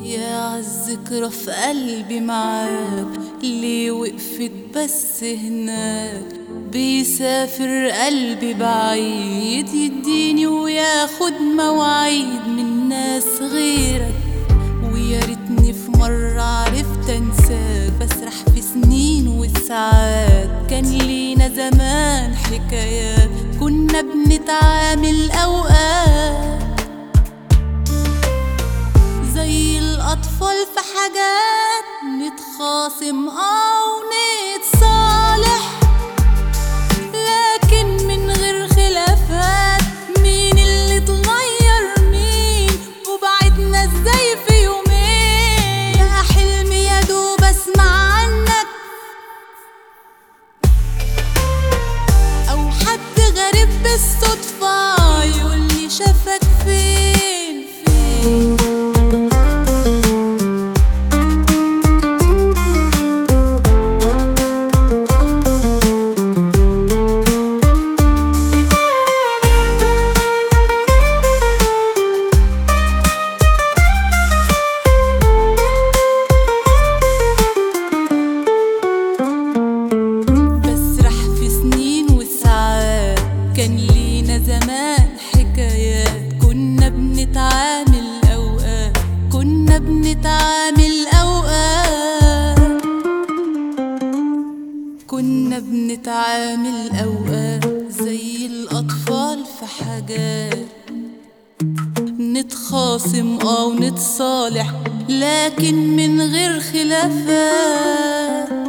يا عالذكرى في قلبي معاك ليه وقفت بس هناك بيسافر قلبي بعيد يديني وياخد مواعيد من ناس غيرك ويا ريتني في مرة عرفت انساك بسرح في سنين وساعات كان لينا زمان حكايات كنا بنتعامل اوقات زي الأطفال في حاجات نتخاصم أو نتصالح لكن من غير خلافات مين اللي اتغير مين وبعدنا ازاي في يومين يا حلمي يا دوب اسمع عنك أو حد غريب بالصدفة يقولي شافك فين فين بسرح في سنين وساعات كان لينا زمان حكايات كنا بنتعامل أوقات كنا بنتعامل أوقات كنا بنتعامل أوقات زي الأطفال في حاجات نتخاصم أو نتصالح لكن من غير خلافات